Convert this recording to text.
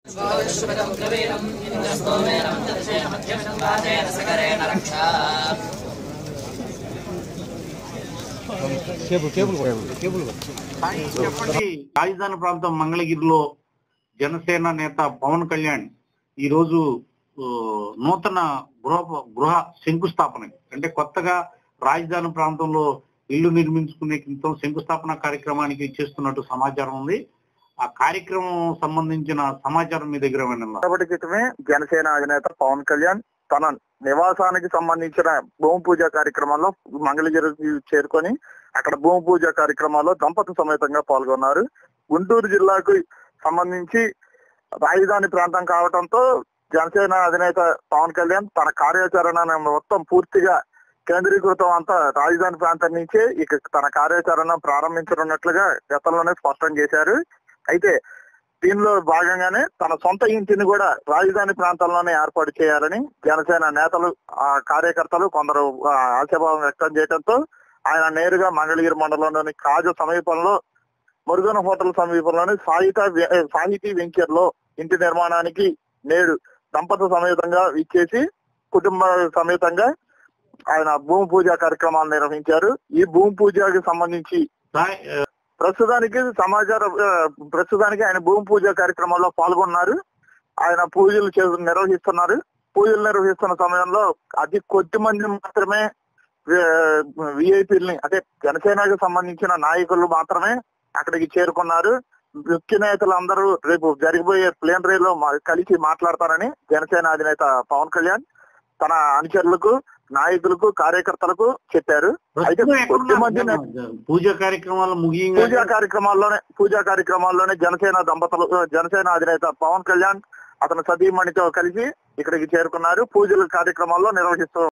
Cable cable cable hi, చెప్పండి రాజధాని ప్రాంతం మంగళగిరిలో జనసేన నేత పవన్ కళ్యాణ్ ఈ రోజు ఆ, నూతన గృహ గృహ శంకుస్థాపన అంటే కొత్తగా రాజధాని ప్రాంతంలో ఇల్లు నిర్మించుకునే క్రితం శంకుస్థాపన కార్యక్రమానికి చేస్తున్నట్టు సమాచారం ఉంది ఆ కార్యక్రమం సంబంధించిన సమాచారం మీ దగ్గర ఏమైనా ఉందా? కొద్దిసేపటి క్రితమే జనసేన అధినేత పవన్ కళ్యాణ్ తన నివాసానికి సంబంధించిన భూమి పూజ కార్యక్రమంలో మంగళగిరికి చేరుకొని అక్కడ భూమి పూజ కార్యక్రమాల్లో దంపతి సమేతంగా పాల్గొన్నారు గుంటూరు జిల్లాకు సంబంధించి రాజధాని ప్రాంతం కావడంతో జనసేన అధినేత పవన్ కళ్యాణ్ తన కార్యాచరణ మొత్తం పూర్తిగా కేంద్రీకృతం అంతా రాజధాని ప్రాంతం నుంచే ఇక తన కార్యాచరణ ప్రారంభించనున్నట్లుగా గతంలోనే స్పష్టం చేశారు అయితే దీనిలో భాగంగానే తన సొంత ఇంటిని కూడా రాజధాని ప్రాంతంలోనే ఏర్పాటు చేయాలని జనసేన నేతలు ఆ కార్యకర్తలు కొందరు ఆ, ఆశాభావం వ్యక్తం చేయడంతో ఆయన నేరుగా మంగళగిరి మండలంలోని కాజ సమీపంలో మురుగన్ హోటల్ సమీపంలోని సాహిత వె- సాహితీ వెంచర్ లో ఇంటి నిర్మాణానికి నేడు దంపతి సమేతంగా ఇచ్చేసి కుటుంబ సమేతంగా ఆయన భూమి పూజ కార్యక్రమాలు నిర్వహించారు ఈ భూమి పూజకి సంబంధించి సాయ్- ఆ, ప్రస్తుతానికి సమాచారం ఆ, ప్రస్తుతానికి ఆయన భూమి పూజ కార్యక్రమంలో పాల్గొన్నారు ఆయన పూజలు చే- నిర్వహిస్తున్నారు పూజలు నిర్వహిస్తున్న సమయంలో అతి కొద్ది మంది మాత్రమే విఐపీలని అంటే జనసేనకు సంబంధించిన నాయకులు మాత్రమే అక్కడికి చేరుకున్నారు ముఖ్య నేతలు అందరూ రేపు జరిగిపోయే ప్లేన్ రైల్లో మా- కలిసి మాట్లాడతారని జనసేన అధినేత పవన్ కళ్యాణ్ తన అనుచరులకు నాయకులకు కార్యకర్తలకు చెప్పారు అయితే ప్రస్తుతం కొద్ది మంది ఎక్కడున్నారు? పూజ కార్యక్రమాలు ముగియంగా పూజా కార్యక్రమాల్లోనే పూజా కార్యక్రమాల్లోనే జనసేన దంపతులు జనసేన అధినేత పవన్ కళ్యాణ్ అతని సతీమణితో కలిసి ఇక్కడికి చేరుకున్నారు పూజల కార్యక్రమాల్లో నిర్వహిస్తూ